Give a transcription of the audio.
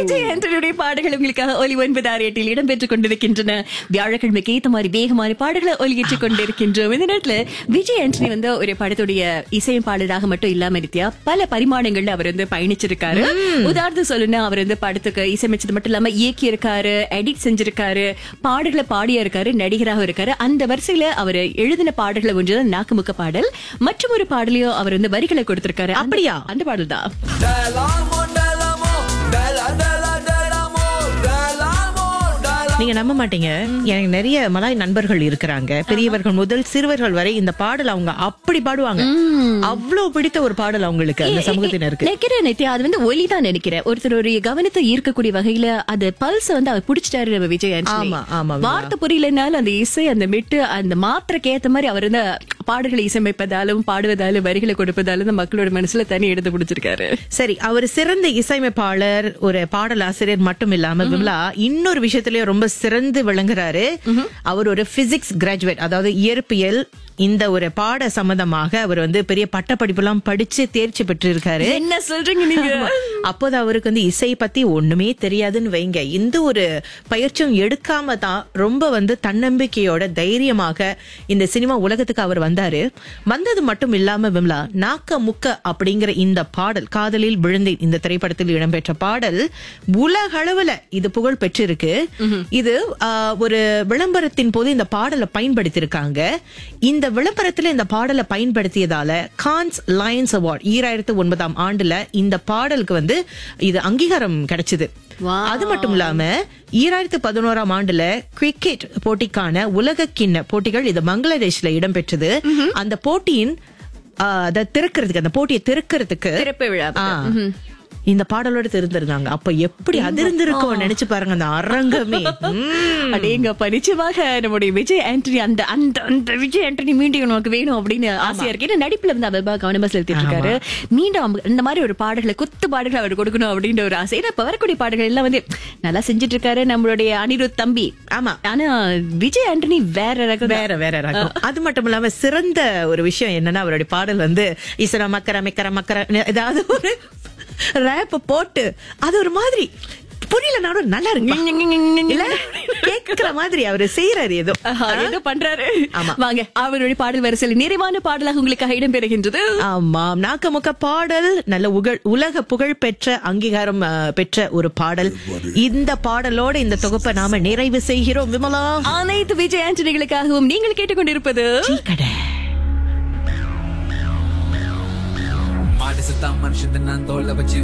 விஜய் ஆண்டனியுடைய பாடல்கள் உங்களுக்காக ஒலி ஒன்பது ஆறு எட்டில் இடம்பெற்றுக் கொண்டிருக்கின்றன வியாழக்கிழமைக்கு ஏத்த மாதிரி வேகமான பாடல்களை ஒலியேற்றிக் கொண்டிருக்கின்றோம் இந்த நேரத்துல விஜய் ஆண்டனி வந்து ஒரு படத்துடைய இசையமைப்பாளராக மட்டும் இல்லாம இருத்தியா பல பரிமாணங்கள்ல அவர் வந்து பயணிச்சிருக்காரு உதாரணம் சொல்லணும்னா அவர் வந்து படத்துக்கு இசையமைச்சது மட்டும் இல்லாம இயக்கி இருக்காரு எடிட் செஞ்சிருக்காரு பாடல்களை பாடியா இருக்காரு நடிகராக இருக்காரு அந்த வரிசையில அவர் எழுதின பாடல்களை ஒன்றுதான் நாக்குமுக்க பாடல் மற்றும் ஒரு பாடலையும் அவர் வந்து வரிகளை கொடுத்திருக்காரு அந்த- அப்படியா? அந்த பாடல் தான் Del amor, del amor, del, del, del amor, del amor, del நீங்க நம்ப மாட்டீங்க எனக்கு நிறைய மலாய் நண்பர்கள் இருக்கிறாங்க பெரியவர்கள் முதல் சிறுவர்கள் வரை இந்த பாடல் அவங்க அப்படி பாடுவாங்க அவ்வளவு பிடித்த ஒரு பாடல் அவங்களுக்கு அந்த சமூகத்தினருக்கு நினைக்கிறேன் நித்யா அது வந்து ஒலி தான் நினைக்கிறேன் ஒருத்தர் ஒரு கவனத்தை ஈர்க்கக்கூடிய வகையில அது பல்ஸ் வந்து அவர் பிடிச்சிட்டாரு நம்ம விஜய் ஆண்டனி. ஆமா, ஆமா, விமலா. வார்த்தை புரியலனாலும் அந்த இசை அந்த மெட்டு அந்த மாத்திரைக்கு ஏத்த மாதிரி அவர் வந்து பாடல்களை இசையமைப்பதாலும் பாடுவதாலும் வரிகளை கொடுப்பதாலும் இந்த மக்களோட மனசுல தனி எடுத்து பிடிச்சிருக்காரு சரி அவர் சிறந்த இசையமைப்பாளர் ஒரு பாடல் ஆசிரியர் மட்டும் இல்லாம விமலா இன்னொரு விஷயத்திலயும் ரொம்ப சிறந்து விளங்குறாரு அவர் ஒரு பிசிக்ஸ் கிராஜுவேட் அதாவது இயற்பியல் இந்த ஒரு பாட சம்பந்தமாக அவர் வந்து பெரிய பட்டப்படிப்பு எல்லாம் படிச்சு தேர்ச்சி பெற்றிருக்காரு என்ன சொல்றீங்க நீங்க அப்போது அவருக்கு வந்து இசை பத்தி ஒண்ணுமே தெரியாதுன்னு வைங்க இந்த ஒரு பயிற்சியும் எடுக்காம தான் ரொம்ப வந்து தன்னம்பிக்கையோட தைரியமாக இந்த சினிமா உலகத்துக்கு அவர் வந்தாரு வந்தது மட்டும் இல்லாம விமலா நாக்க முக்க அப்படிங்கிற இந்த பாடல் காதலில் விழுந்தேன் இந்த திரைப்படத்தில் இடம்பெற்ற பாடல் உலக அளவுல இது புகழ் பெற்றிருக்கு இது ஆஹ், ஒரு விளம்பரத்தின் போது இந்த பாடலை பயன்படுத்தியிருக்காங்க இந்த விளம்பரத்துல இந்த பாடலை பயன்படுத்தியதால கான்ஸ் லயன்ஸ் அவார்ட் ஈராயிரத்து ஒன்பதாம் ஆண்டுல இந்த பாடலுக்கு வந்து இது அங்கீகாரம் கிடைச்சது Wow. அது மட்டும் இல்லாம ஈராயிரத்து பதினோராம் ஆண்டுல கிரிக்கெட் போட்டிக்கான உலக கிண்ண போட்டிகள் இது பங்களாதேஷ்ல இடம்பெற்றது அந்த போட்டியின் ஆஹ், அதை திறக்கிறதுக்கு அந்த போட்டியை திறக்கிறதுக்கு திறப்பு விழா ஆ, இந்த பாடலோட தெரிந்திருந்தாங்க அப்ப எப்படி அதிர்ந்திருக்கும் நினைச்சு பாருங்க அந்த அரங்கமே உம். அடேங்கப்பா நிச்சயமாக நம்முடைய விஜய் ஆண்டனி அந்த அந்த அந்த விஜய் ஆண்டனி மீண்டும் நமக்கு வேணும் அப்படின்னு ஆசையா இருக்கு ஏன்னா நடிப்புல வந்து அவர் கவனமா செலுத்திட்டு இருக்காரு மீண்டும் அவங்க இந்த மாதிரி ஒரு பாடல்களை குத்து பாடல்களை அவர் கொடுக்கணும் அப்படின்ற ஒரு ஆசை ஏன்னா இப்ப வரக்கூடிய பாடல்கள் எல்லாம் வந்து நல்லா செஞ்சுட்டு இருக்காரு நம்மளுடைய அனிருத் தம்பி ஆமா ஆனா விஜய் ஆண்டனி வேற ரகம் தான். வேற வேற ரகம் அது மட்டும் இல்லாம சிறந்த ஒரு விஷயம் என்னன்னா அவருடைய பாடல் வந்து இசரா மக்கர மிக்கர மக்கர ஏதாவது ஒரு ரேப்ப போட்டு அது ஒரு மாதிரி புரியலனாலும் நல்லா இருக்கு இல்ல கேக்குற மாதிரி அவரு செய்யறாரு ஏதோ ஆஹா, ஏதோ பண்றாரு ஆமா. வாங்க அவருடைய பாடல் வரிசையில் நிறைவான பாடலாக உங்களுக்காக இடம்பெறுகின்றது ஆமாம் நாக்கமுக்க பாடல் நல்ல உகழ் உலக புகழ் பெற்ற அங்கீகாரம் அஹ், பெற்ற ஒரு பாடல் இந்த பாடலோட இந்த தொகுப்பை நாம நிறைவு செய்கிறோம் விமலா அனைத்து விஜய் ஆண்டனிகளுக்காகவும் நீங்கள் கேட்டுக்கொண்டிருப்பது டீ கடை மாடு செத்தா மனுஷன் நான் தோல்ல வச்சு